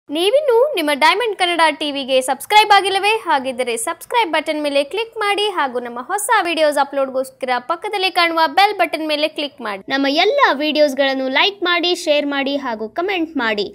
ನೀವಿನ್ನು ನಿಮ್ಮ ಡೈಮಂಡ್ ಕನ್ನಡ ಟಿವಿಗೆ ಸಬ್ಸ್ಕ್ರೈಬ್ ಆಗಿಲ್ಲವೇ ಹಾಗಿದ್ದರೆ ಸಬ್ಸ್ಕ್ರೈಬ್ ಬಟನ್ ಮೇಲೆ ಕ್ಲಿಕ್ ಮಾಡಿ ಹಾಗೂ ನಮ್ಮ ಹೊಸ ವಿಡಿಯೋಸ್ ಅಪ್ಲೋಡ್ಗೋಸ್ಕರ ಪಕ್ಕದಲ್ಲಿ ಕಾಣುವ ಬೆಲ್ ಬಟನ್ ಮೇಲೆ ಕ್ಲಿಕ್ ಮಾಡಿ ನಮ್ಮ ಎಲ್ಲ ವಿಡಿಯೋಸ್ಗಳನ್ನು ಲೈಕ್ ಮಾಡಿ ಶೇರ್ ಮಾಡಿ ಹಾಗೂ ಕಮೆಂಟ್ ಮಾಡಿ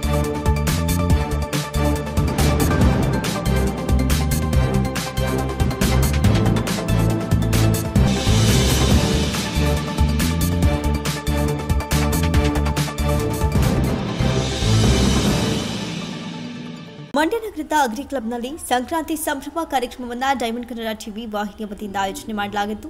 ಮಂಡ್ಯ ನಗರದ ಅಗ್ರಿ ಕ್ಲಬ್ನಲ್ಲಿ ಸಂಕ್ರಾಂತಿ ಸಂಭ್ರಮ ಕಾರ್ಯಕ್ರಮವನ್ನು ಡೈಮಂಡ್ ಕನ್ನಡ ಟಿವಿ ವಾಹಿನಿಯ ವತಿಯಿಂದ ಆಯೋಜನೆ ಮಾಡಲಾಗಿತ್ತು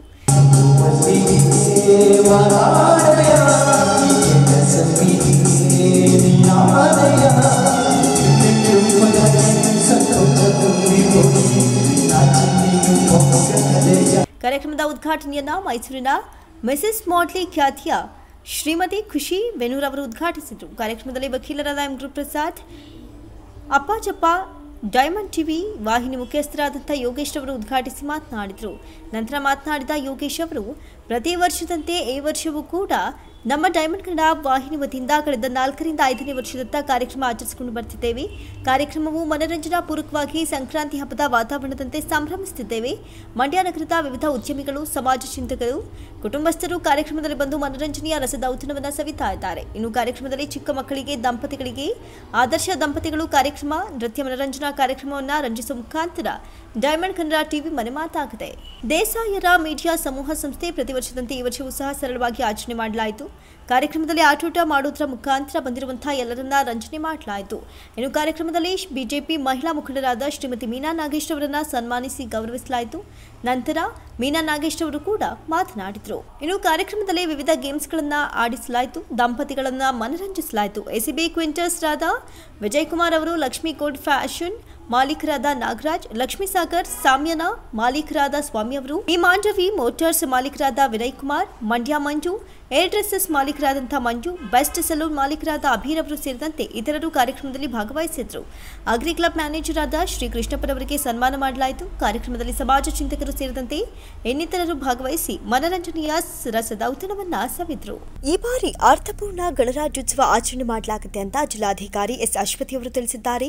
ಕಾರ್ಯಕ್ರಮದ ಉದ್ಘಾಟನೆಯನ್ನ ಮೈಸೂರಿನ ಮಿಸೆಸ್ ಮಾಡ್ಲಿ ಖ್ಯಾತಿಯ ಶ್ರೀಮತಿ ಖುಷಿ ವೆನೂರ್ ಅವರು ಉದ್ಘಾಟಿಸಿದರು ಕಾರ್ಯಕ್ರಮದಲ್ಲಿ ವಕೀಲರಾದ M Guruprasad Appajappa Diamond TV ವಾಹಿನಿ ಮುಖ್ಯಸ್ಥರಾದಂಥ ಯೋಗೇಶ್ ಅವರು ಉದ್ಘಾಟಿಸಿ ಮಾತನಾಡಿದರು ನಂತರ ಮಾತನಾಡಿದ ಯೋಗೇಶ್ ಅವರು ಪ್ರತಿ ವರ್ಷದಂತೆ ಈ ವರ್ಷವೂ ಕೂಡ ನಮ್ಮ ಡೈಮಂಡ್ ಕನ್ನಡ ವಾಹಿನಿ ವತಿಯಿಂದ ಕಳೆದ ನಾಲ್ಕರಿಂದ ಐದನೇ ವರ್ಷದತ್ತ ಕಾರ್ಯಕ್ರಮ ಆಚರಿಸಿಕೊಂಡು ಬರ್ತಿದ್ದೇವೆ ಕಾರ್ಯಕ್ರಮವು ಮನರಂಜನಾ ಪೂರ್ವಕವಾಗಿ ಸಂಕ್ರಾಂತಿ ಹಬ್ಬದ ವಾತಾವರಣದಂತೆ ಸಂಭ್ರಮಿಸುತ್ತಿದ್ದೇವೆ ಮಂಡ್ಯ ನಗರದ ವಿವಿಧ ಉದ್ಯಮಿಗಳು ಸಮಾಜ ಚಿಂತಕರು ಕುಟುಂಬಸ್ಥರು ಕಾರ್ಯಕ್ರಮದಲ್ಲಿ ಬಂದು ಮನರಂಜನೆಯ ರಸದೌತಣವನ್ನು ಸವಿತಾ ಇದ್ದಾರೆ ಇನ್ನು ಕಾರ್ಯಕ್ರಮದಲ್ಲಿ ಚಿಕ್ಕ ಮಕ್ಕಳಿಗೆ ದಂಪತಿಗಳಿಗೆ ಆದರ್ಶ ದಂಪತಿಗಳು ಕಾರ್ಯಕ್ರಮ ನೃತ್ಯ ಮನರಂಜನಾ ಕಾರ್ಯಕ್ರಮವನ್ನು ರಂಜಿಸುವ ಮುಖಾಂತರ ಡೈಮಂಡ್ ಕನ್ನಡ ಟಿವಿ ಮನೆ ಮಾತಾಗಿದೆ ದೇಸಾಯರ ಮೀಡಿಯಾ ಸಮೂಹ ಸಂಸ್ಥೆ ಪ್ರತಿ ವರ್ಷದಂತೆ ಈ ವರ್ಷವೂ ಸಹ ಸರಳವಾಗಿ ಆಚರಣೆ ಮಾಡಲಾಯಿತು ಕಾರ್ಯಕ್ರಮದಲ್ಲಿ ಆಟೋಟ ಮಾಡುವುದರ ಮುಖಾಂತರ ಬಂದಿರುವಂತಹ ಎಲ್ಲರನ್ನ ರಂಜನೆ ಮಾಡಲಾಯಿತು ಇನ್ನು ಕಾರ್ಯಕ್ರಮದಲ್ಲಿ ಬಿಜೆಪಿ ಮಹಿಳಾ ಮುಖಂಡರಾದ ಶ್ರೀಮತಿ ಮೀನಾ ನಾಗೇಶ್ ಅವರನ್ನ ಸನ್ಮಾನಿಸಿ ಗೌರವಿಸಲಾಯಿತು ನಂತರ ಮೀನಾ ನಾಗೇಶ್ ಅವರು ಕೂಡ ಮಾತನಾಡಿದರು ಇನ್ನು ಕಾರ್ಯಕ್ರಮದಲ್ಲಿ ವಿವಿಧ ಗೇಮ್ಸ್ಗಳನ್ನ ಆಡಿಸಲಾಯಿತು ದಂಪತಿಗಳನ್ನ ಮನರಂಜಿಸಲಾಯಿತು ಎಸಿಬಿ ಕ್ವಿಂಟರ್ಸ್ ರಾದ ವಿಜಯ್ ಕುಮಾರ್ ಅವರು ಲಕ್ಷ್ಮಿ ಕೋಡ್ ಫ್ಯಾಷನ್ ಮಾಲೀಕರಾದ ನಾಗರಾಜ್ ಲಕ್ಷ್ಮೀ ಸಾಗರ್ ಸಾಮ್ಯನ ಮಾಲೀಕರಾದ ಸ್ವಾಮಿ ಅವರು ಈ ಮಾಂಡವಿ ಮೋಟಾರ್ಸ್ ಮಾಲೀಕರಾದ ವಿನಯ್ ಕುಮಾರ್ ಮಂಡ್ಯ ಮಂಜು ಏರ್ ಡ್ರೆಸ್ಸಸ್ ಮಾಲೀಕರಾದಂಥ ಮಂಜು ಬೆಸ್ಟ್ ಸಲೂನ್ ಮಾಲೀಕರಾದ ಅಭೀರ್ ಅವರು ಸೇರಿದಂತೆ ಇತರರು ಕಾರ್ಯಕ್ರಮದಲ್ಲಿ ಭಾಗವಹಿಸಿದ್ರು ಅಗ್ರಿ ಕ್ಲಬ್ ಮ್ಯಾನೇಜರ್ ಆದ ಶ್ರೀ ಕೃಷ್ಣಪ್ಪರವರಿಗೆ ಸನ್ಮಾನ ಮಾಡಲಾಯಿತು ಕಾರ್ಯಕ್ರಮದಲ್ಲಿ ಸಮಾಜ ಚಿಂತಕರು ಸೇರಿದಂತೆ ಇನ್ನಿತರರು ಭಾಗವಹಿಸಿ ಮನರಂಜನೆಯ ರಸದೌತಣವನ್ನ ಸವಿದ್ರು ಈ ಬಾರಿ ಅರ್ಥಪೂರ್ಣ ಗಣರಾಜ್ಯೋತ್ಸವ ಆಚರಣೆ ಮಾಡಲಾಗುತ್ತೆ ಅಂತ ಜಿಲ್ಲಾಧಿಕಾರಿ ಎಸ್ ಅಶ್ವತಿ ಅವರು ತಿಳಿಸಿದ್ದಾರೆ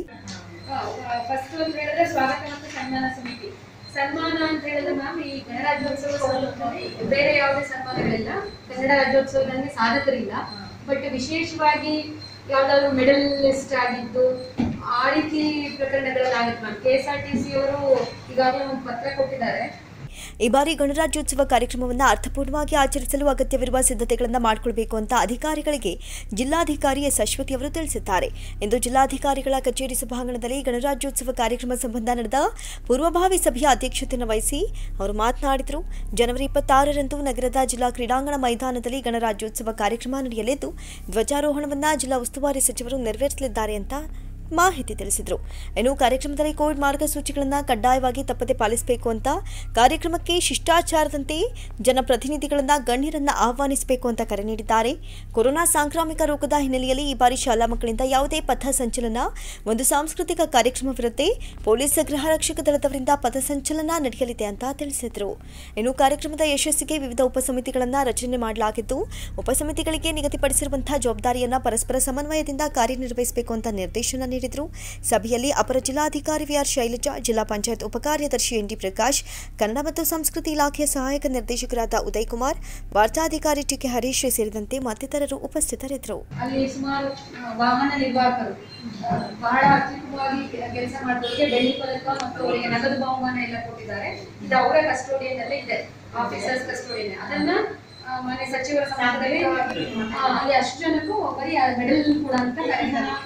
ಫಸ್ಟ್ ಅಂತ ಹೇಳಿದ್ರೆ ಸ್ವಾಗತ ಮತ್ತು ಸನ್ಮಾನ ಸಮಿತಿ ಸನ್ಮಾನ ಅಂತ ಹೇಳಿದ್ರೆ ಮ್ಯಾಮ್ ಈ ಗಣರಾಜ್ಯೋತ್ಸವ ಸಂದರ್ಭದಲ್ಲಿ ಬೇರೆ ಯಾವುದೇ ಸನ್ಮಾನಗಳಿಲ್ಲ ಕನ್ನಡ ರಾಜ್ಯೋತ್ಸವದಲ್ಲಿ ಸಾಧಕರಿಲ್ಲ ಬಟ್ ವಿಶೇಷವಾಗಿ ಯಾವ್ದಾದ್ರು ಮೆಡಲ್ ಲಿಸ್ಟ್ ಆಗಿದ್ದು ಆ ರೀತಿ ಪ್ರಕರಣಗಳಲ್ಲಿ ಆಗುತ್ತೆ ma'am K S R T C ಅವರು ಈಗಾಗಲೇ ಒಂದು ಪತ್ರ ಕೊಟ್ಟಿದ್ದಾರೆ ಈ ಬಾರಿ ಗಣರಾಜ್ಯೋತ್ಸವ ಕಾರ್ಯಕ್ರಮವನ್ನು ಅರ್ಥಪೂರ್ಣವಾಗಿ ಆಚರಿಸಲು ಅಗತ್ಯವಿರುವ ಸಿದ್ಧತೆಗಳನ್ನು ಮಾಡಿಕೊಳ್ಬೇಕು ಅಂತ ಅಧಿಕಾರಿಗಳಿಗೆ ಜಿಲ್ಲಾಧಿಕಾರಿ ಎಸ್ ಅಶ್ವತಿ ಅವರು ತಿಳಿಸಿದ್ದಾರೆ ಇಂದು ಜಿಲ್ಲಾಧಿಕಾರಿಗಳ ಕಚೇರಿ ಸಭಾಂಗಣದಲ್ಲಿ ಗಣರಾಜ್ಯೋತ್ಸವ ಕಾರ್ಯಕ್ರಮ ಸಂಬಂಧ ನಡೆದ ಪೂರ್ವಭಾವಿ ಸಭೆಯ ಅಧ್ಯಕ್ಷತೆಯನ್ನು ವಹಿಸಿ ಅವರು ಮಾತನಾಡಿದರು ಜನವರಿ ಇಪ್ಪತ್ತಾರರಂದು ನಗರದ ಜಿಲ್ಲಾ ಕ್ರೀಡಾಂಗಣ ಮೈದಾನದಲ್ಲಿ ಗಣರಾಜ್ಯೋತ್ಸವ ಕಾರ್ಯಕ್ರಮ ನಡೆಯಲಿದ್ದು ಧ್ವಜಾರೋಹಣವನ್ನು ಜಿಲ್ಲಾ ಉಸ್ತುವಾರಿ ಸಚಿವರು ನೆರವೇರಿಸಲಿದ್ದಾರೆ ಅಂತ ಮಾಹಿತಿ ತಿಳಿಸಿದರು ಇನ್ನು ಕಾರ್ಯಕ್ರಮದಲ್ಲಿ ಕೋವಿಡ್ ಮಾರ್ಗಸೂಚಿಗಳನ್ನು ಕಡ್ಡಾಯವಾಗಿ ತಪ್ಪದೆ ಪಾಲಿಸಬೇಕು ಅಂತ ಕಾರ್ಯಕ್ರಮಕ್ಕೆ ಶಿಷ್ಟಾಚಾರದಂತೆ ಜನಪ್ರತಿನಿಧಿಗಳನ್ನ ಗಣ್ಯರನ್ನ ಆಹ್ವಾನಿಸಬೇಕು ಅಂತ ಕರೆ ನೀಡಿದ್ದಾರೆ ಕೊರೋನಾ ಸಾಂಕ್ರಾಮಿಕ ರೋಗದ ಹಿನ್ನೆಲೆಯಲ್ಲಿ ಈ ಬಾರಿ ಶಾಲಾ ಮಕ್ಕಳಿಂದ ಯಾವುದೇ ಪಥ ಸಂಚಲನ ಒಂದು ಸಾಂಸ್ಕೃತಿಕ ಕಾರ್ಯಕ್ರಮವಿರುತ್ತೆ ಪೊಲೀಸ್ ಗೃಹ ರಕ್ಷಕ ದಳದವರಿಂದ ಪಥಸಂಚಲನ ನಡೆಯಲಿದೆ ಅಂತ ತಿಳಿಸಿದರು ಇನ್ನು ಕಾರ್ಯಕ್ರಮದ ಯಶಸ್ಸಿಗೆ ವಿವಿಧ ಉಪಸಮಿತಿಗಳನ್ನು ರಚನೆ ಮಾಡಲಾಗಿದ್ದು ಉಪಸಮಿತಿಗಳಿಗೆ ನಿಗದಿಪಡಿಸಿರುವಂತಹ ಜವಾಬ್ದಾರಿಯನ್ನ ಪರಸ್ಪರ ಸಮನ್ವಯದಿಂದ ಕಾರ್ಯನಿರ್ವಹಿಸಬೇಕು ಅಂತ ನಿರ್ದೇಶನ ನೀಡಿದರು ಸಭೆಯಲ್ಲಿ ಅಪರ ಜಿಲ್ಲಾಧಿಕಾರಿ ವಿಆರ್ ಶೈಲಜಾ ಜಿಲ್ಲಾ ಪಂಚಾಯತ್ ಉಪಕಾರ್ಯದರ್ಶಿ ಎನ್ಡಿ ಪ್ರಕಾಶ್ ಕನ್ನಡ ಮತ್ತು ಸಂಸ್ಕೃತಿ ಇಲಾಖೆಯ ಸಹಾಯಕ ನಿರ್ದೇಶಕರಾದ ಉದಯ್ ಕುಮಾರ್ ವಾರ್ತಾಧಿಕಾರಿ ಟಿಕೆ ಹರೀಶ್ ಸೇರಿದಂತೆ ಮತ್ತಿತರರು ಉಪಸ್ಥಿತರಿದ್ದರು ಅಲ್ಲಿ ಸುಮಾರು ಆ, ವಾಹನ ನಿರ್ವಾಹಕರು ಆ, ಬಹಳ ಅತ್ಯುತ್ತಮವಾಗಿ ಕೆಲಸ ಮಾಡಿದವರಿಗೆ ಬೆಳ್ಳಿ ಪದಕ ಮತ್ತು ಅವರಿಗೆ ನಗದು ಬಹುಮಾನ ಎಲ್ಲ ಕೊಟ್ಟಿದ್ದಾರೆ ಇದು ಅವರ ಕಸ್ಟೋಡಿಯನ್ ಅಲ್ಲೇ ಇದೆ ಆಫೀಸರ್ಸ್ ಕಸ್ಟೋಡಿಯನ್ ಅದನ್ನ ಆ, ಮಾನ್ಯ ಸಚಿವರ ಸಮಾಜದಲ್ಲಿ ಅಲ್ಲಿ ಅಷ್ಟು ಜನಕ್ಕೂ ಬರೀ ಮೆಡಲ್ ಕೂಡ ಅಂತ ಕರೀತಾರೆ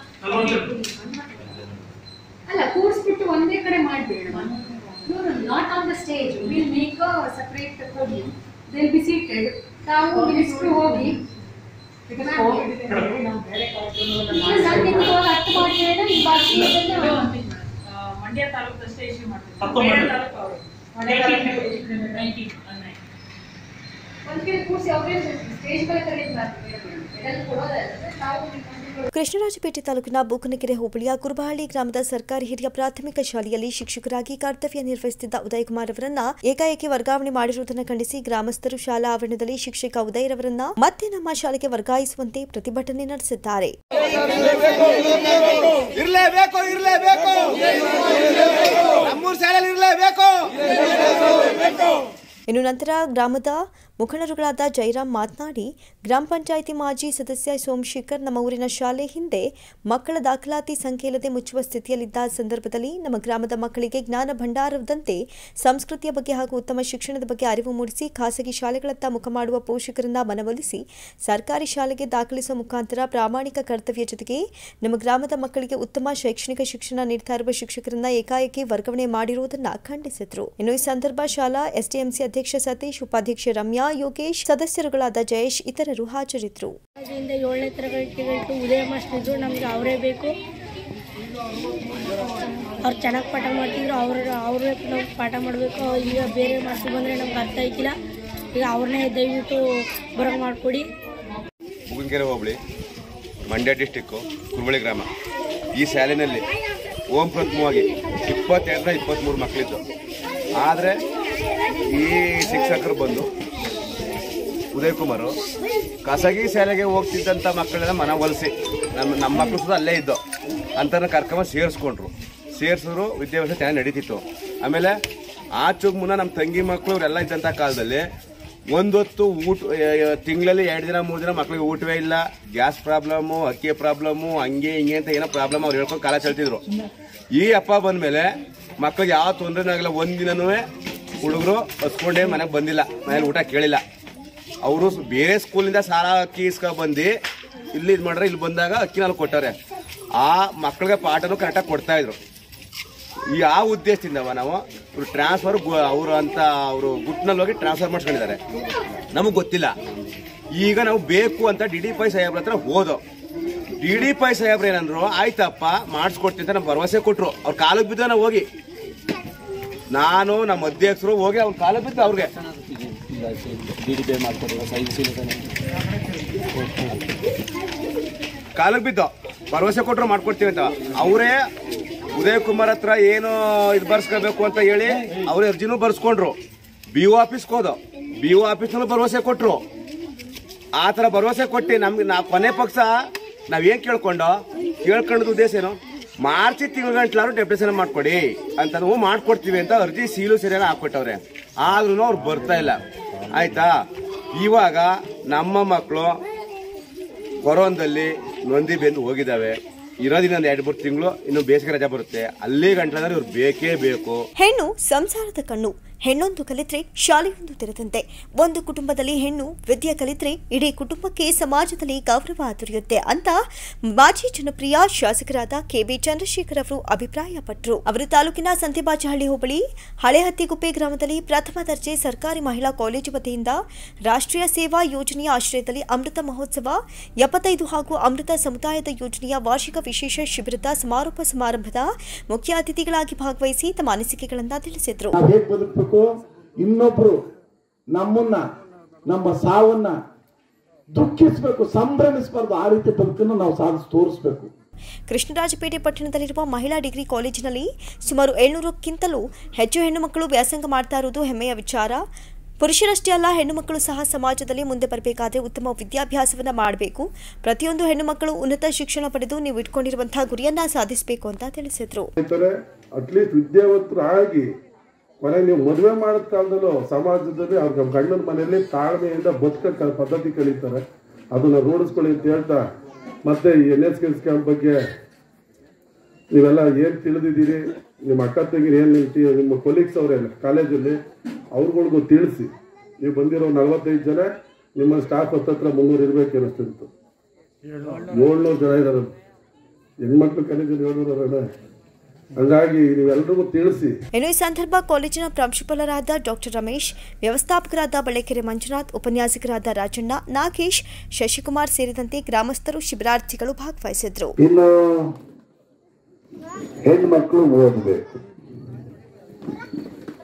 ಅಲ್ಲ ಕೂರಿಸ್ಬಿಟ್ಟು ಒಂದೇ ಕಡೆ ಮಾಡ್ಬೇಡ not on the stage will make a separate podium they'll be seated ತಾವು ಮಿನಿಸ್ಟ್ರು ಹೋಗಿ ಅರ್ಥ ಮಾಡಿ ಹೇಳಿದ್ರೆ ಈ ಭಾಷೆಯನ್ನ ಮಂಡ್ಯ ತಾಲೂಕಷ್ಟೇ ಇಶ್ಯೂ ಮಾಡ್ತೀವಿ ತಪ್ಪು ಬೇರೆ ಮಾಡಿ. ತಾಲೂಕು ಅವರು ಒಂದ್ ಕಡೆ ಕೂರ್ಸಿ ಅವ್ರೇ ಸ್ಟೇಜ್ ಮೇಲೆ ಕರೀತಾರೆ ಮೆಡಲ್ ಕೊಡೋದಾದ್ರೆ ತಾವು ನಿಂತ್ಕೊಂಡು ಕೃಷ್ಣರಾಜಪೇಟೆ ತಾಲೂಕಿನ ಬೂಕನಕೆರೆ ಹೋಬಳಿಯ ಕುರುಬಹಳ್ಳಿ ಗ್ರಾಮದ ಸರ್ಕಾರಿ ಹಿರಿಯ ಪ್ರಾಥಮಿಕ ಶಾಲೆಯಲ್ಲಿ ಶಿಕ್ಷಕರಾಗಿ ಕರ್ತವ್ಯ ನಿರ್ವಹಿಸುತ್ತಿದ್ದ ಉದಯಕುಮಾರ್ ಅವರನ್ನ ಏಕಾಏಕಿ ವರ್ಗಾವಣೆ ಮಾಡಿರುವುದನ್ನು ಖಂಡಿಸಿ ಗ್ರಾಮಸ್ಥರು ಶಾಲಾ ಆವರಣದಲ್ಲಿ ಶಿಕ್ಷಕ ಉದಯರವರನ್ನ ಮತ್ತೆ ನಮ್ಮ ಶಾಲೆಗೆ ವರ್ಗಾಯಿಸುವಂತೆ ಪ್ರತಿಭಟನೆ ನಡೆಸಿದ್ದಾರೆ ಇರ್ಲೇಬೇಕು ಇರ್ಲೇಬೇಕು ನಮ್ಮೂರ್ ಶಾಲೆಯಲ್ಲಿ ಇರ್ಲೇಬೇಕು ಇನ್ನು ನಂತರ ಗ್ರಾಮದ ಮುಖಂಡರುಗಳಾದ ಜಯರಾಮ್ ಮಾತನಾಡಿ ಗ್ರಾಮ ಪಂಚಾಯಿತಿ ಮಾಜಿ ಸದಸ್ಯ ಸೋಮಶೇಖರ್ ನಮ್ಮ ಊರಿನ ಶಾಲೆ ಹಿಂದೆ ಮಕ್ಕಳ ದಾಖಲಾತಿ ಸಂಖ್ಯೆ ಇಲ್ಲದೆ ಮುಚ್ಚುವ ಸ್ಥಿತಿಯಲ್ಲಿದ್ದ ಸಂದರ್ಭದಲ್ಲಿ ನಮ್ಮ ಗ್ರಾಮದ ಮಕ್ಕಳಿಗೆ ಜ್ಞಾನ ಭಂಡಾರದಂತೆ ಸಂಸ್ಕೃತಿಯ ಬಗ್ಗೆ ಹಾಗೂ ಉತ್ತಮ ಶಿಕ್ಷಣದ ಬಗ್ಗೆ ಅರಿವು ಮೂಡಿಸಿ ಖಾಸಗಿ ಶಾಲೆಗಳತ್ತ ಮುಖ ಮಾಡುವ ಪೋಷಕರನ್ನ ಮನವೊಲಿಸಿ ಸರ್ಕಾರಿ ಶಾಲೆಗೆ ದಾಖಲಿಸುವ ಮುಖಾಂತರ ಪ್ರಾಮಾಣಿಕ ಕರ್ತವ್ಯ ಜೊತೆಗೆ ನಮ್ಮ ಗ್ರಾಮದ ಮಕ್ಕಳಿಗೆ ಉತ್ತಮ ಶೈಕ್ಷಣಿಕ ಶಿಕ್ಷಣ ನೀಡ್ತಾ ಇರುವ ಶಿಕ್ಷಕರನ್ನ ಏಕಾಏಕಿ ವರ್ಗಾವಣೆ ಮಾಡಿರುವುದನ್ನು ಖಂಡಿಸಿದರು ಇನ್ನು ಈ ಸಂದರ್ಭ ಶಾಲಾ ಎಸ್ಡಿಎಂಸಿ ಅಧ್ಯಕ್ಷ ಸತೀಶ್ ಉಪಾಧ್ಯಕ್ಷೆ ರಮ್ಯಾ ಯೋಗೇಶ್ ಸದಸ್ಯರುಗಳಾದ ಜಯೇಶ್ ಇತರರು ಹಾಜರಿದ್ದರು ಇಂದ ಏಳನೇ ತರಗತಿಗಂಟು ಉದಯ ಮಾಸ್ಟರ್ ಇದ್ರು ನಮ್ಗೆ ಅವರೇ ಬೇಕು ಅವ್ರು ಚೆನ್ನಾಗಿ ಪಾಠ ಮಾಡ್ತಿದ್ರು ಅವ್ರ ಅವರೇ ನಾವು ಪಾಠ ಮಾಡಬೇಕು ಈಗ ಬೇರೆ ಮಾಸ್ಟರ್ ಬಂದರೆ ನಮ್ಗೆ ಅರ್ಥ ಆಯ್ತಿಲ್ಲ ಈಗ ಅವ್ರನ್ನೇ ದಯವಿಟ್ಟು ಬರೋಂಗೆ ಮಾಡಿಕೊಡಿ ಬುಗನ್ಕೆರೆ ಹೋಬಳಿ ಮಂಡ್ಯ ಡಿಸ್ಟಿಕ್ಕು ಕುರುಬಳಿ ಗ್ರಾಮ ಈ ಶಾಲೆಯಲ್ಲಿ ಓಂ ಪ್ರಥಮವಾಗಿ ಇಪ್ಪತ್ತೆರಡರ ಇಪ್ಪತ್ತ್ಮೂರು ಮಕ್ಕಳಿದ್ದು ಆದರೆ ಈ ಶಿಕ್ಷಕರು ಬಂದು ಉದಯ್ ಕುಮಾರು ಖಾಸಗಿ ಶಾಲೆಗೆ ಹೋಗ್ತಿದ್ದಂಥ ಮಕ್ಕಳೆಲ್ಲ ಮನವೊಲಿಸಿ ನಮ್ಮ ನಮ್ಮ ಮಕ್ಕಳು ಸುದ ಅಲ್ಲೇ ಇದ್ದು ಅಂತನ ಕರ್ಕೊಂಬ ಸೇರಿಸ್ಕೊಂಡ್ರು ಸೇರಿಸಿದ್ರು ವಿದ್ಯಾಭ್ಯಾಸ ಚೆನ್ನಾಗಿ ನಡೀತಿತ್ತು ಆಮೇಲೆ ಆಚೆಗೆ ಮುನ್ನ ನಮ್ಮ ತಂಗಿ ಮಕ್ಕಳು ಇವರೆಲ್ಲ ಇದ್ದಂಥ ಕಾಲದಲ್ಲಿ ಒಂದೊತ್ತು ಊಟ ತಿಂಗಳಲ್ಲಿ ಎರಡು ದಿನ ಮೂರು ದಿನ ಮಕ್ಕಳಿಗೆ ಊಟವೇ ಇಲ್ಲ ಗ್ಯಾಸ್ ಪ್ರಾಬ್ಲಮ್ಮು ಅಕ್ಕಿ ಪ್ರಾಬ್ಲಮ್ಮು ಹಂಗೆ ಹಿಂಗೆ ಅಂತ ಏನೋ ಪ್ರಾಬ್ಲಮ್ ಅವ್ರು ಹೇಳ್ಕೊಂಡು ಕಾಲ ಚೆಲ್ತಿದ್ರು ಈ ಅಪ್ಪ ಬಂದಮೇಲೆ ಮಕ್ಕಳಿಗೆ ಯಾವ ತೊಂದರೆನೂ ಆಗಿಲ್ಲ ಒಂದಿನನೂ ಹುಡುಗರು ಹಸ್ಕೊಂಡೇ ಮನೆಗೆ ಬಂದಿಲ್ಲ ಮನೇಲಿ ಊಟ ಕೇಳಿಲ್ಲ ಅವರು ಬೇರೆ ಸ್ಕೂಲಿಂದ ಸಾಲ ಅಕ್ಕಿ ಇಸ್ಕೊ ಬಂದು ಇಲ್ಲಿ ಇದು ಮಾಡ್ರೆ ಇಲ್ಲಿ ಬಂದಾಗ ಅಕ್ಕಿ ನಾನು ಕೊಟ್ಟವ್ರೆ ಆ ಮಕ್ಕಳಿಗೆ ಪಾಠನೂ ಕರೆಕ್ಟಾಗಿ ಕೊಡ್ತಾ ಇದ್ರು ಈ ಆ ಉದ್ದೇಶದಿಂದವ ನಾವು ಇವ್ರು ಟ್ರಾನ್ಸ್ಫರ್ ಅವರು ಅಂತ ಅವರು ಗುಟ್ನಲ್ಲಿ ಹೋಗಿ ಟ್ರಾನ್ಸ್ಫರ್ ಮಾಡ್ಸ್ಕೊಂಡಿದ್ದಾರೆ ನಮಗೆ ಗೊತ್ತಿಲ್ಲ ಈಗ ನಾವು ಬೇಕು ಅಂತ ಡಿ ಡಿ ಪೈ ಸಾಹೇಬ್ರ ಹತ್ರ ಹೋದೋ ಡಿ ಡಿ ಪೈ ಸಾಹೇಬ್ರ ಏನಂದ್ರು ಆಯ್ತಪ್ಪ ಮಾಡಿಸ್ಕೊಡ್ತೀನಿ ಅಂತ ನಮ್ಗೆ ಭರವಸೆ ಕೊಟ್ರು ಅವ್ರ ಕಾಲಿಗೆ ಬಿದ್ದ ನಾವು ಹೋಗಿ ನಾನು ನಮ್ಮ ಅಧ್ಯಕ್ಷರು ಹೋಗಿ ಅವ್ರ ಕಾಲಿಗೆ ಬಿದ್ದು ಅವ್ರಿಗೆ ಕಾಲಿಗೆ ಬಿದ್ದು ಭರವಸೆ ಕೊಟ್ಟರು ಮಾಡ್ಕೊಡ್ತೀವಿ ಅಂತ ಅವರೇ ಉದಯ್ ಕುಮಾರ್ ಹತ್ರ ಏನು ಇದು ಬರ್ಸ್ಕೋಬೇಕು ಅಂತ ಹೇಳಿ ಅವ್ರ ಅರ್ಜಿನೂ ಬರ್ಸ್ಕೊಂಡ್ರು ಬಿ ಒ ಆಫೀಸ್ಗೆ ಹೋದ ಬಿ ಒ ಆಫೀಸ್ನಲ್ಲೂ ಭರವಸೆ ಕೊಟ್ರು ಆ ಥರ ಭರವಸೆ ಕೊಟ್ಟು ನಮ್ಗೆ ನಾ ಕೊನೆ ಪಕ್ಷ ನಾವೇನು ಕೇಳ್ಕೊಂಡು ಕೇಳ್ಕೊಂಡದ ಉದ್ದೇಶ ಏನು ಮಾರ್ಚ್ ತಿಂಗಳ ಗಂಟ್ಲಾರು ಡೆಪ್ಯುಟೇಷನ್ ಮಾಡ್ಕೊಡಿ ಅಂತ ನಾವು ಮಾಡ್ಕೊಡ್ತೀವಿ ಅಂತ ಅರ್ಜಿ ಸೀಲು ಸರಿಯಾಗಿ ಹಾಕ್ಕೊಟ್ಟವ್ರೆ ಆದ್ರೂ ಅವ್ರು ಬರ್ತಾ ಇಲ್ಲ ಆಯ್ತಾ ಇವಾಗ ನಮ್ಮ ಮಕ್ಕಳು ಕೊರೋನದಲ್ಲಿ ನೊಂದಿ ಬೆಂದು ಹೋಗಿದ್ದಾವೆ ಇರೋದಿನ ಒಂದು ಎರಡು ಮೂರು ತಿಂಗಳು ಇನ್ನು ಬೇಸಿಗೆ ರಜೆ ಬರುತ್ತೆ ಅಲ್ಲಿ ಗಂಟಲಂದ್ರೆ ಇವ್ರು ಬೇಕೇ ಬೇಕು ಹೆಣ್ಣು ಸಂಸಾರದ ಕಣ್ಣು ಹೆಣ್ಣೊಂದು ಕಲಿತ್ರೆ ಶಾಲೆಯೊಂದು ತೆರೆದಂತೆ ಒಂದು ಕುಟುಂಬದಲ್ಲಿ ಹೆಣ್ಣು ವಿದ್ಯೆ ಕಲಿತ್ರೆ ಇಡೀ ಕುಟುಂಬಕ್ಕೆ ಸಮಾಜದಲ್ಲಿ ಗೌರವ ದೊರೆಯುತ್ತೆ ಅಂತ ಮಾಜಿ ಜನಪ್ರಿಯ ಶಾಸಕರಾದ ಕೆಬಿ ಚಂದ್ರಶೇಖರ್ ಅವರು ಅಭಿಪ್ರಾಯಪಟ್ಟರು ಅವರು ತಾಲೂಕಿನ ಸಂತೆಬಾಚಹಳ್ಳಿ ಹೋಬಳಿ ಹಳೆಹತ್ತಿಗುಪ್ಪೆ ಗ್ರಾಮದಲ್ಲಿ ಪ್ರಥಮ ದರ್ಜೆ ಸರ್ಕಾರಿ ಮಹಿಳಾ ಕಾಲೇಜು ವತಿಯಿಂದ ರಾಷ್ಟ್ರೀಯ ಸೇವಾ ಯೋಜನೆಯ ಆಶ್ರಯದಲ್ಲಿ ಅಮೃತ ಮಹೋತ್ಸವ ಎಪ್ಪತ್ತೈದು ಹಾಗೂ ಅಮೃತ ಸಮುದಾಯದ ಯೋಜನೆಯ ವಾರ್ಷಿಕ ವಿಶೇಷ ಶಿಬಿರದ ಸಮಾರೋಪ ಸಮಾರಂಭದ ಮುಖ್ಯ ಅತಿಥಿಗಳಾಗಿ ಭಾಗವಹಿಸಿ ತಮ್ಮ ಅನಿಸಿಕೆಗಳನ್ನು ತಿಳಿಸಿದರು ನಾವು ಹೇಗೆ ಬದುಕಬೇಕು ಇನ್ನೊಬ್ರು ನಮ್ಮನ್ನ ನಮ್ಮ ಸಾವನ್ನ ದುಃಖಿಸ್ಬೇಕು ಸಂಭ್ರಮಿಸಬಾರ್ದು ಆ ರೀತಿ ಬದುಕನ್ನು ನಾವು ಸಾಧಿಸಿ ತೋರಿಸ್ಬೇಕು ಕೃಷ್ಣರಾಜಪೇಟೆ ಪಟ್ಟಣದಲ್ಲಿರುವ ಮಹಿಳಾ ಡಿಗ್ರಿ ಕಾಲೇಜಿನಲ್ಲಿ ಸುಮಾರು ಏಳ್ನೂರಕ್ಕಿಂತಲೂ ಹೆಚ್ಚು ಹೆಣ್ಣು ಮಕ್ಕಳು ವ್ಯಾಸಂಗ ಮಾಡ್ತಾ ಇರುವುದು ಹೆಮ್ಮೆಯ ವಿಚಾರ ಪುರುಷರಷ್ಟೇ ಅಲ್ಲ ಹೆಣ್ಣು ಮಕ್ಕಳು ಸಹ ಸಮಾಜದಲ್ಲಿ ಮುಂದೆ ಬರಬೇಕಾದ್ರೆ ಉತ್ತಮ ವಿದ್ಯಾಭ್ಯಾಸವನ್ನ ಮಾಡಬೇಕು ಪ್ರತಿಯೊಂದು ಹೆಣ್ಣು ಮಕ್ಕಳು ಉನ್ನತ ಶಿಕ್ಷಣ ಪಡೆದು ನೀವು ಇಟ್ಕೊಂಡಿರುವಂತಹ ಗುರಿಯನ್ನ ಸಾಧಿಸಬೇಕು ಅಂತ ತಿಳಿಸಿದ್ರು ಹೇಳ್ತಾರೆ ಅಟ್ಲೀಸ್ಟ್ ವಿದ್ಯಾವಂತರು ಆಗಿ ಕೊನೆ ನೀವು ಮದುವೆ ಮಾಡಿದ ಕಾಲದಲ್ಲೂ ಸಮಾಜದಲ್ಲಿ ಅವ್ರ ಗಂಡನ ಮನೆಯಲ್ಲಿ ತಾಳ್ಮೆಯಿಂದ ಬದುಕ ಪದ್ಧತಿ ಕಲಿತಾರೆ ಅದನ್ನ ರೂಢಿಸ್ಕೊಳ್ಳಿ ಅಂತ ಹೇಳ್ತಾ ಮತ್ತೆ ಈ ಎನ್ ಎಸ್ ಕೆಲ್ಸ್ ಕ್ಯಾಂಪ್ ಬಗ್ಗೆ ನೀವೆಲ್ಲ ಏನು ತಿಳಿದಿದ್ದೀರಿ ನಿಮ್ಮ ಅಕ್ಕ ತಂಗಿರಿ ಏನು ನಿಮ್ಮ ಟಿ- ನಿಮ್ಮ ಕೊಲೀಗ್ಸ್ ಅವರೇ ಕಾಲೇಜಲ್ಲಿ ಅವ್ರುಗಳಿಗೂ ತಿಳಿಸಿ ನೀವು ಬಂದಿರೋ ನಲವತ್ತೈದು ಜನ ನಿಮ್ಮ ಸ್ಟಾಫ್ ಹತ್ತತ್ರ ಮುನ್ನೂರು ಇರ್ಬೇಕು ಅನಿಸ್ತಿತ್ತು ಏಳ್ನೂರು ಜನ ಇರೋದು ಹೆಣ್ಮಕ್ಳು ಕಾಲೇಜಲ್ಲಿ ಏಳ್ನೂರು ಅದ ಹಂಗಾಗಿ ನೀವೆಲ್ರಿಗೂ ತಿಳಿಸಿ ಇನ್ನು ಈ ಸಂದರ್ಭ ಕಾಲೇಜಿನ ಪ್ರಾಂಶುಪಾಲರಾದ ಡಾಕ್ಟರ್ ರಮೇಶ್ ವ್ಯವಸ್ಥಾಪಕರಾದ ಬಳೆಕೆರೆ ಮಂಜುನಾಥ್ ಉಪನ್ಯಾಸಕರಾದ ರಾಜಣ್ಣ ನಾಗೇಶ್ ಶಶಿಕುಮಾರ್ ಸೇರಿದಂತೆ ಗ್ರಾಮಸ್ಥರು ಶಿಬಿರಾರ್ಥಿಗಳು ಭಾಗವಹಿಸಿದ್ರು ಇನ್ನು ಹೆಣ್ಮಕ್ಳು ಓದಬೇಕು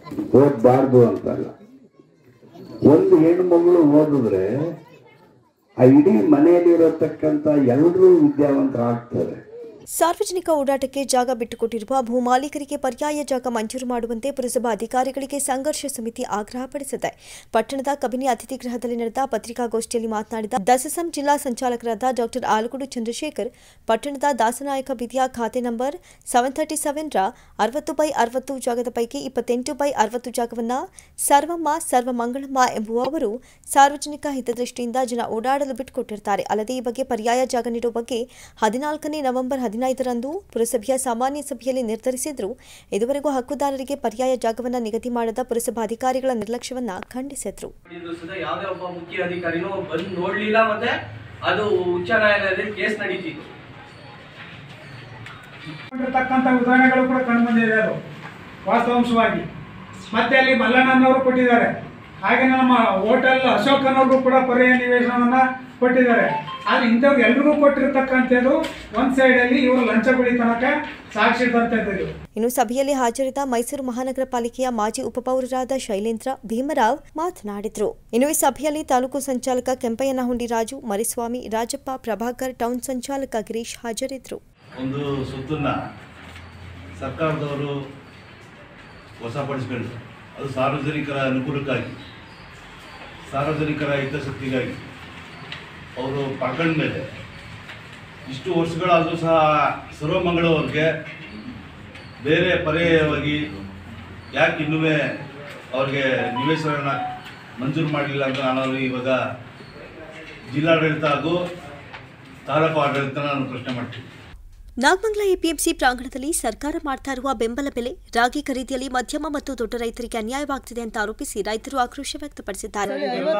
ಓದಬಾರ್ದು ಅಂತಲ್ಲ ಒಂದು ಹೆಣ್ಮಗಳು ಓದಿದ್ರೆ ಆ ಇಡೀ ಮನೆಯಲ್ಲಿರತಕ್ಕಂಥ ಎಲ್ಲರೂ ವಿದ್ಯಾವಂತರಾಗ್ತಾರೆ ಸಾರ್ವಜನಿಕ ಓಡಾಟಕ್ಕೆ ಜಾಗ ಬಿಟ್ಟುಕೊಟ್ಟಿರುವ ಭೂಮಾಲೀಕರಿಗೆ ಪರ್ಯಾಯ ಜಾಗ ಮಂಜೂರು ಮಾಡುವಂತೆ ಪುರಸಭಾ ಅಧಿಕಾರಿಗಳಿಗೆ ಸಂಘರ್ಷ ಸಮಿತಿ ಆಗ್ರಹಪಡಿಸಿದೆ ಪಟ್ಟಣದ ಕಬಿನಿ ಅತಿಥಿ ಗೃಹದಲ್ಲಿ ನಡೆದ ಪತ್ರಿಕಾಗೋಷ್ಠಿಯಲ್ಲಿ ಮಾತನಾಡಿದ ದಸಸಂ ಜಿಲ್ಲಾ ಸಂಚಾಲಕರಾದ ಡಾಕ್ಟರ್ ಆಲಗುಡು ಚಂದ್ರಶೇಖರ್ ಪಟ್ಟಣದ ದಾಸನಾಯಕ ಬೀದಿಯ ಖಾತೆ ನಂಬರ್ ಸೆವೆನ್ ತರ್ಟಿ ಸೆವೆನ್ರ ಅರವತ್ತು ಬೈ ಅರವತ್ತು ಜಾಗದ ಪೈಕಿ ಇಪ್ಪತ್ತೆಂಟು ಬೈ ಅರವತ್ತು ಜಾಗವನ್ನು ಸರ್ವಮ್ಮ ಸರ್ವಮಂಗಳಮ್ಮ ಎಂಬುವವರು ಸಾರ್ವಜನಿಕ ಹಿತದೃಷ್ಟಿಯಿಂದ ಜನ ಓಡಾಡಲು ಬಿಟ್ಟುಕೊಟ್ಟಿರ್ತಾರೆ ಅಲ್ಲದೆ ಈ ಬಗ್ಗೆ ಪರ್ಯಾಯ ಜಾಗ ನೀಡುವ ಬಗ್ಗೆ ಹದಿನಾಲ್ಕನೇ ನವೆಂಬರ್ ಹದಿನೈದರಂದು ಪುರಸಭೆಯ ಸಾಮಾನ್ಯ ಸಭೆಯಲ್ಲಿ ನಿರ್ಧರಿಸಿದ್ರು ಇದುವರೆಗೂ ಹಕ್ಕುದಾರರಿಗೆ ಪರ್ಯಾಯ ಜಾಗವನ್ನು ನಿಗದಿ ಮಾಡದ ಪುರಸಭಾಧಿಕಾರಿಗಳ ನಿರ್ಲಕ್ಷ್ಯವನ್ನ ಖಂಡಿಸಿದ್ರು ಇದು ಸುಧಾ ಯಾವುದೇ ಒಬ್ಬ ಮುಖ್ಯ ಅಧಿಕಾರಿನೂ ಬಂದು ನೋಡ್ಲಿಲ್ಲ ಮತ್ತೆ ಅದು ಉಚ್ಚ ನ್ಯಾಯಾಲಯದಲ್ಲಿ ಕೇಸ್ ನಡೀತಿತ್ತು ತಕ್ಕಂಥ ಉದಾಹರಣೆಗಳು ಕೂಡ ಕಂಡುಬಂದಿದೆ ಅದು ವಾಸ್ತವಾಂಶವಾಗಿ ಮತ್ತೆ ಅಲ್ಲಿ ಮಲ್ಲಣ್ಣನವರು ಕೊಟ್ಟಿದ್ದಾರೆ ಹಾಗೆ ನಮ್ಮ ಹೋಟೆಲ್ ಅಶೋಕನವ್ರಿಗೂ ಕೂಡ ಪರ್ಯಾಯ ನಿವೇಶನವನ್ನ ಕೊಟ್ಟಿದ್ದಾರೆ ಆದ್ರೆ ಇಂಥವ್ರು ಎಲ್ರಿಗೂ ಕೊಟ್ಟಿರ್ತಕ್ಕಂಥದ್ದು ಒಂದ್ ಸೈಡಲ್ಲಿ ಇವರು ಲಂಚ ಬಳಿ ತನಕ ಸಾಕ್ಷಿ ಇದ್ದಂಥದ್ದು ಇನ್ನು ಸಭೆಯಲ್ಲಿ ಹಾಜರಿದ್ದ ಮೈಸೂರು ಮಹಾನಗರ ಪಾಲಿಕೆಯ ಮಾಜಿ ಉಪಪೌರರಾದ ಶೈಲೇಂದ್ರ ಭೀಮರಾವ್ ಮಾತನಾಡಿದರು ಇನ್ನು ಈ ಸಭೆಯಲ್ಲಿ ತಾಲೂಕು ಸಂಚಾಲಕ ಕೆಂಪಯ್ಯನಹುಂಡಿ ರಾಜು ಮರಿಸ್ವಾಮಿ ರಾಜಪ್ಪ ಪ್ರಭಾಕರ್ ಟೌನ್ ಸಂಚಾಲಕ ಗಿರೀಶ್ ಹಾಜರಿದ್ದರು ಒಂದು ಸುತ್ತನ್ನ ಸರ್ಕಾರದವರು ವಶಪಡಿಸ್ಕೊಂಡು ಅದು ಸಾರ್ವಜನಿಕರ ಅನುಕೂಲಕ್ಕಾಗಿ ಸಾರ್ವಜನಿಕರ ಹಿತಾಸಕ್ತಿಗಾಗಿ ಅವರು ಪಡ್ಕೊಂಡ ಮೇಲೆ ಇಷ್ಟು ವರ್ಷಗಳಾದರೂ ಸಹ ಸರ್ವಮಂಗಳವ್ರಿಗೆ ಬೇರೆ ಪರ್ಯಾಯವಾಗಿ ಯಾಕೆ ಇನ್ನೂ ಅವ್ರಿಗೆ ನಿವೇಶನ ಮಂಜೂರು ಮಾಡಲಿಲ್ಲ ಅಂತ ನಾನು ಇವಾಗ ಜಿಲ್ಲಾಡಳಿತ ಹಾಗೂ ತಾಲೂಕು ಆಡಳಿತ ನಾನು ಪ್ರಶ್ನೆ ಮಾಡ್ತೀನಿ ನಾಗಮಂಗಲ ಎಪಿಎಂಸಿ ಪ್ರಾಂಗಣದಲ್ಲಿ ಸರ್ಕಾರ ಮಾಡ್ತಾ ಇರುವ ಬೆಂಬಲ ಬೆಲೆ ರಾಗಿ ಖರೀದಿಯಲ್ಲಿ ಮಧ್ಯಮ ಮತ್ತು ದೊಡ್ಡ ರೈತರಿಗೆ ಅನ್ಯಾಯವಾಗ್ತಿದೆ ಅಂತ ಆರೋಪಿಸಿ ರೈತರು ಆಕ್ರೋಶ ವ್ಯಕ್ತಪಡಿಸಿದ್ದಾರೆ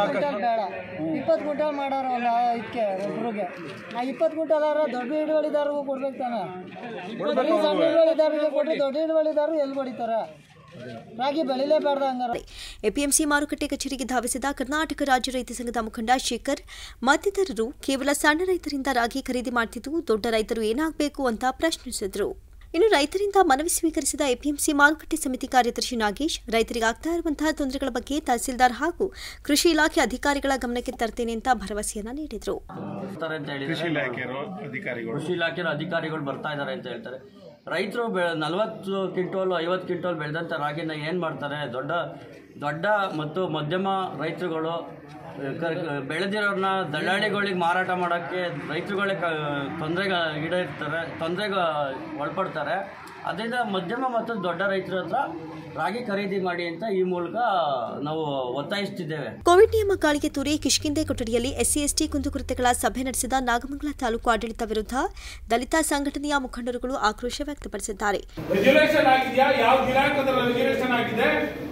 ಇಪ್ಪತ್ತು ಕ್ವಿಂಟಲ್ ಮಾಡೋರು ಒಂದು ಇದಕ್ಕೆ ಒಬ್ರಿಗೆ ನಾ ಇಪ್ಪತ್ತು ಕ್ವಿಂಟಲ್ ಆದ್ರೆ ದೊಡ್ಡ ಹಿಡುವಳಿದಾರಗೂ ಕೊಡ್ಬೇಕು ತಾನೆ ಬರೀ ಸಣ್ಣ ಹಿಡುವಳಿದಾರರಿಗೆ ಕೊಟ್ಟರೆ ದೊಡ್ಡ ಹಿಡುವಳಿದಾರರು ಎಲ್ಲಿ ಹೊಡಿತಾರೆ ರಾಗಿ ಬೆಳಿಲೇಬಾರ್ದು ಹಂಗಾರೆ ಎಪಿಎಂಸಿ ಮಾರುಕಟ್ಟೆ ಕಚೇರಿಗೆ ಧಾವಿಸಿದ ಕರ್ನಾಟಕ ರಾಜ್ಯ ರೈತ ಸಂಘದ ಮುಖಂಡ ಶೇಖರ್ ಮತ್ತಿತರರು ಕೇವಲ ಸಣ್ಣ ರೈತರಿಂದ ರಾಗಿ ಖರೀದಿ ಮಾಡ್ತಿದ್ದು ದೊಡ್ಡ ರೈತರು ಏನಾಗಬೇಕು ಅಂತ ಪ್ರಶ್ನಿಸಿದರು ಇನ್ನು ರೈತರಿಂದ ಮನವಿ ಸ್ವೀಕರಿಸಿದ ಎಪಿಎಂಸಿ ಮಾರುಕಟ್ಟೆ ಸಮಿತಿ ಕಾರ್ಯದರ್ಶಿ ನಾಗೇಶ್ ರೈತರಿಗೆ ಆಗ್ತಾ ಇರುವಂತಹ ತೊಂದರೆಗಳ ಬಗ್ಗೆ ತಹಸೀಲ್ದಾರ್ ಹಾಗೂ ಕೃಷಿ ಇಲಾಖೆ ಅಧಿಕಾರಿಗಳ ಗಮನಕ್ಕೆ ತರ್ತೇನೆ ಅಂತ ಭರವಸೆಯನ್ನ ನೀಡಿದರು ಬರ್ತಾರೆ ಅಂತ ಹೇಳಿದ್ದಾರೆ ಕೃಷಿ ಇಲಾಖೆಯವರು ಅಧಿಕಾರಿಗಳು ಕೃಷಿ ಇಲಾಖೆಯ ಅಧಿಕಾರಿಗಳು ಬರ್ತಾ ಇದ್ದಾರೆ ಅಂತ ಹೇಳ್ತಾರೆ ರೈತರು ಬೆ ನಲವತ್ತು ಕ್ವಿಂಟೋಲ್ ಐವತ್ತು ಕ್ವಿಂಟೋಲ್ ಬೆಳೆದಂಥ ರಾಗಿನ ಏನು ಮಾಡ್ತಾರೆ ದೊಡ್ಡ ದೊಡ್ಡ ಮತ್ತು ಮಧ್ಯಮ ರೈತರುಗಳು ಕ- ಬೆಳೆದಿರೋರನ್ನ ದಳ್ಳಾಳಿಗಳಿಗೆ ಮಾರಾಟ ಮಾಡೋಕ್ಕೆ ರೈತರುಗಳೇ ಕ ತೊಂದರೆಗೆ ಈಡೇರ್ತಾರೆ ತೊಂದರೆಗೆ ಒಳಪಡ್ತಾರೆ ಅದರಿಂದ ಮಧ್ಯಮ ಮತ್ತು ದೊಡ್ಡ ರೈತರ ಹತ್ರ ರಾಗಿ ಖರೀದಿ ಮಾಡಿ ಅಂತ ಈ ಮೂಲಕ ನಾವು ಒತ್ತಾಯಿಸ್ತಿದ್ದೇವೆ ಕೋವಿಡ್ ನಿಯಮ ಗಾಳಿಗೆ ತೂರಿ ಕಿಷ್ಕಿಂದೆ ಕೊಠಡಿಯಲ್ಲಿ ಎಸ್ಸಿ ಎಸ್ಟಿ ಕುಂದುಕೊರತೆಗಳ ಸಭೆ ನಡೆಸಿದ ನಾಗಮಂಗಲ ತಾಲೂಕು ಆಡಳಿತ ವಿರುದ್ಧ ದಲಿತ ಸಂಘಟನೆಯ ಮುಖಂಡರುಗಳು ಆಕ್ರೋಶ ವ್ಯಕ್ತಪಡಿಸಿದ್ದಾರೆ ರೆಗ್ಯುಲೇಷನ್ ಆಗಿದೆಯಾ ಯಾವ ದಿನಾಂಕದ ರೆಗ್ಯುಲೇಷನ್ ಆಗಿದೆ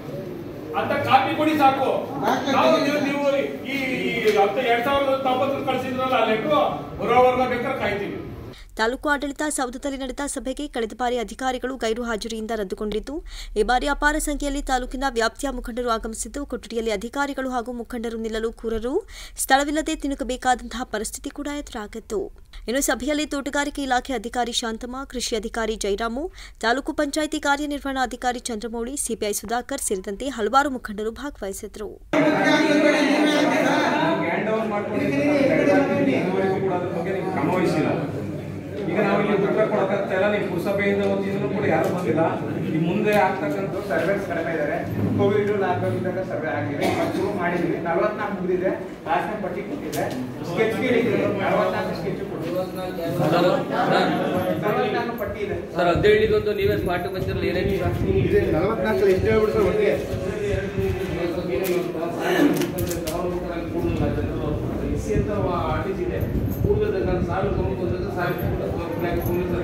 ಅಂತ ಕಾಪಿ ಕೊಡಿ ಸಾಕು ನಾವು ನೀವು ನೀವು ಈ ಈ ಹತ್ತು ಎರಡ್ ಸಾವಿರದ ತೊಂಬತ್ತು ಕಳಿಸಿದ್ರಲ್ಲ ಆ ಲೆಕ್ಕ ಬರೋವರೆಗೂ ಬೇಕಾದ್ರೆ ಕಾಯ್ತೀವಿ ತಾಲೂಕು ಆಡಳಿತ ಸೌಧದಲ್ಲಿ ನಡೆದ ಸಭೆಗೆ ಕಳೆದ ಬಾರಿ ಅಧಿಕಾರಿಗಳು ಗೈರು ಹಾಜರಿಯಿಂದ ರದ್ದುಗೊಂಡಿದ್ದು ಈ ಬಾರಿ ಅಪಾರ ಸಂಖ್ಯೆಯಲ್ಲಿ ತಾಲೂಕಿನ ವ್ಯಾಪ್ತಿಯ ಮುಖಂಡರು ಆಗಮಿಸಿದ್ದು ಕೊಠಡಿಯಲ್ಲಿ ಅಧಿಕಾರಿಗಳು ಹಾಗೂ ಮುಖಂಡರು ನಿಲ್ಲಲು ಕೂರರು ಸ್ಥಳವಿಲ್ಲದೆ ತಿಣುಕಬೇಕಾದಂತಹ ಪರಿಸ್ಥಿತಿ ಕೂಡ ಎದುರಾಗಿತ್ತು ಇನ್ನು ಸಭೆಯಲ್ಲಿ ತೋಟಗಾರಿಕೆ ಇಲಾಖೆ ಅಧಿಕಾರಿ ಶಾಂತಮ್ಮ ಕೃಷಿ ಅಧಿಕಾರಿ ಜಯರಾಮು ತಾಲೂಕು ಪಂಚಾಯಿತಿ ಕಾರ್ಯನಿರ್ವಹಣಾಧಿಕಾರಿ ಚಂದ್ರಮೌಳಿ ಸಿಪಿಐ ಸುಧಾಕರ್ ಸೇರಿದಂತೆ ಹಲವಾರು ಮುಖಂಡರು ಭಾಗವಹಿಸಿದ್ರು ಕ್ರಮವಹಿಸಿಲ್ಲ ಈಗ ನಾವು ಇಲ್ಲಿ ಉತ್ತರ ಕೊಡಕ್ಕಾಗ್ತಾ ಇಲ್ಲ ನೀವು ಪುರಸಭೆಯಿಂದ ಒಂದು ಇದನ್ನು ಕೂಡ ಯಾರು ಬಂದಿಲ್ಲ ಈ ಮುಂದೆ ಆಗ್ತಕ್ಕಂಥ ಸರ್ವೇಸ್ ಕಡಿಮೆ ಇದ್ದಾರೆ ಕೋವಿಡ್ ಲಾಕ್ಡೌನ್ ಇದ್ದಾಗ ಸರ್ವೆ ಆಗಿದೆ ಮತ್ತು ಶುರು ಮಾಡಿದ್ವಿ ನಲವತ್ನಾಲ್ಕು ಮುಗಿದಿದೆ ಲಾಸ್ಟ್ನ ಪಟ್ಟಿ ಕೊಟ್ಟಿದೆ ಸ್ಕೆಚ್ ಕೇಳಿದ್ರೆ ನಲವತ್ನಾಲ್ಕು ಸ್ಕೆಚ್ ನಲವತ್ನಾಲ್ಕು ಪಟ್ಟಿ ಇದೆ ಸರ್ ಹದಿನೈದೊಂದು ನೀವೇ ಸ್ಮಾರ್ಟ್ ಬಂದಿರಲಿ ಏನೇನು ನಲವತ್ನಾಲ್ಕು ಎಷ್ಟು ಹೇಳ್ಬಿಡು ಸರ್ ಒಟ್ಟಿಗೆ ಎಸ್ಸಿ ಅಂತ ಆರ್ಟಿಸ್ ಇದೆ ಕೂಡಲೇ ನಾನು ಸಾವಿರ ತೊಂಬತ್ತೊಂದಕ್ಕೆ ಸಾವಿರ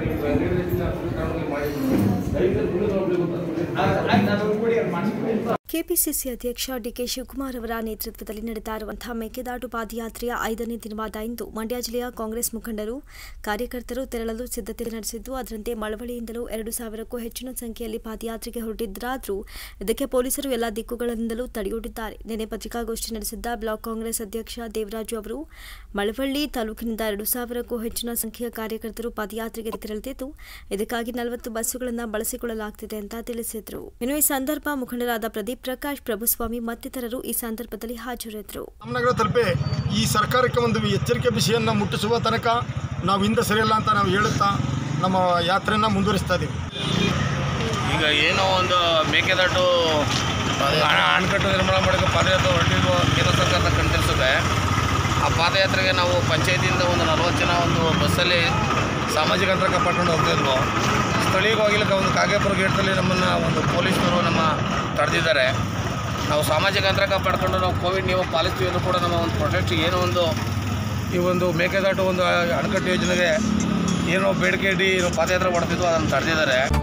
ಮಾಡಿ ರೈತರು ನಾನು ಕೊಡಿ ಅದು ಮಾಡಿಸ್ಕೊಡಿ ಕೆಪಿಸಿಸಿ ಅಧ್ಯಕ್ಷ ಡಿಕೆ ಶಿವಕುಮಾರ್ ಅವರ ನೇತೃತ್ವದಲ್ಲಿ ನಡೆತಾ ಇರುವಂತಹ ಮೇಕೆದಾಟು ಪಾದಯಾತ್ರೆಯ ಐದನೇ ದಿನವಾದ ಇಂದು ಮಂಡ್ಯ ಜಿಲ್ಲೆಯ ಕಾಂಗ್ರೆಸ್ ಮುಖಂಡರು ಕಾರ್ಯಕರ್ತರು ತೆರಳಲು ಸಿದ್ಧತೆ ನಡೆಸಿದ್ದು ಅದರಂತೆ ಮಳವಳ್ಳಿಯಿಂದಲೂ ಎರಡು ಸಾವಿರಕ್ಕೂ ಹೆಚ್ಚಿನ ಸಂಖ್ಯೆಯಲ್ಲಿ ಪಾದಯಾತ್ರೆಗೆ ಹೊರಟಿದ್ದರಾದರೂ ಇದಕ್ಕೆ ಪೊಲೀಸರು ಎಲ್ಲ ದಿಕ್ಕುಗಳಿಂದಲೂ ತಡೆಯೊಡ್ಡಿದ್ದಾರೆ ನಿನ್ನೆ ಪತ್ರಿಕಾಗೋಷ್ಠಿ ನಡೆಸಿದ್ದ ಬ್ಲಾಕ್ ಕಾಂಗ್ರೆಸ್ ಅಧ್ಯಕ್ಷ ದೇವರಾಜು ಅವರು ಮಳವಳ್ಳಿ ತಾಲೂಕಿನಿಂದ ಎರಡು ಸಾವಿರಕ್ಕೂ ಹೆಚ್ಚಿನ ಸಂಖ್ಯೆಯ ಕಾರ್ಯಕರ್ತರು ಪಾದಯಾತ್ರೆಗೆ ತೆರಳುತ್ತಿದ್ದು ಇದಕ್ಕಾಗಿ ನಲವತ್ತು ಬಸ್ಸುಗಳನ್ನು ಬಳಸಿಕೊಳ್ಳಲಾಗುತ್ತಿದೆ ಅಂತ ತಿಳಿಸಿದರು ಇನ್ನು ಈ ಸಂದರ್ಭ ಮುಖಂಡರಾದ ಪ್ರದೀಪ್ ಪ್ರಕಾಶ್ ಪ್ರಭುಸ್ವಾಮಿ ಮತ್ತಿತರರು ಈ ಸಂದರ್ಭದಲ್ಲಿ ಹಾಜರಿದ್ದರು ರಾಮನಗರ ತಲುಪಿ ಈ ಸರ್ಕಾರಕ್ಕೆ ಒಂದು ಎಚ್ಚರಿಕೆ ಬಿಸಿಯನ್ನು ಮುಟ್ಟಿಸುವ ತನಕ ನಾವು ಹಿಂದೆ ಸರಿಯಲ್ಲ ಅಂತ ನಾವು ಹೇಳುತ್ತಾ ನಮ್ಮ ಯಾತ್ರೆಯನ್ನು ಮುಂದುವರಿಸ್ತಾ ಇದ್ದೀವಿ ಈಗ ಏನೋ ಒಂದು ಮೇಕೆದಾಟು ಹಣ ಅಣೆಕಟ್ಟು ನಿರ್ಮಾಣ ಮಾಡೋಕ್ಕೆ ಪಾದಯಾತ್ರೆ ಹೊರಟಿರುವ ಕೇಂದ್ರ ಸರ್ಕಾರದ ಕಣ್ತರಿಸುತ್ತೆ ಆ ಪಾದಯಾತ್ರೆಗೆ ನಾವು ಪಂಚಾಯತಿಯಿಂದ ಒಂದು ನಲವತ್ತು ಜನ ಒಂದು ಬಸ್ಸಲ್ಲಿ ಸಾಮಾಜಿಕ ಅಂತರ ಕಾಪಾಡ್ಕೊಂಡು ಹೋಗ್ತಾ ಇದ್ವು ಸ್ಥಳೀಯವಾಗಿ ಒಂದು ಕಾಗೇಪುರ ಗೇಟ್ದಲ್ಲಿ ನಮ್ಮನ್ನು ಒಂದು ಪೊಲೀಸರು ನಮ್ಮ ತಡೆದಿದ್ದಾರೆ ನಾವು ಸಾಮಾಜಿಕ ಅಂತರ ಕಾಪಾಡ್ಕೊಂಡು ನಾವು ಕೋವಿಡ್ ನಿಯಮ ಪಾಲಿಸ್ತೀವಿ ಅನ್ನೋ ಕೂಡ ನಮ್ಮ ಒಂದು ಪ್ರೊಟೆಸ್ಟ್ ಏನೋ ಒಂದು ಈ ಒಂದು ಮೇಕೆದಾಟು ಒಂದು ಅಣೆಕಟ್ಟು ಯೋಜನೆಗೆ ಏನೋ ಬೇಡಿಕೆ ಇಡಿ ಏನೋ ಪಾದಯಾತ್ರೆ ಮಾಡ್ತಿದ್ವು ಅದನ್ನು ತಡೆದಿದ್ದಾರೆ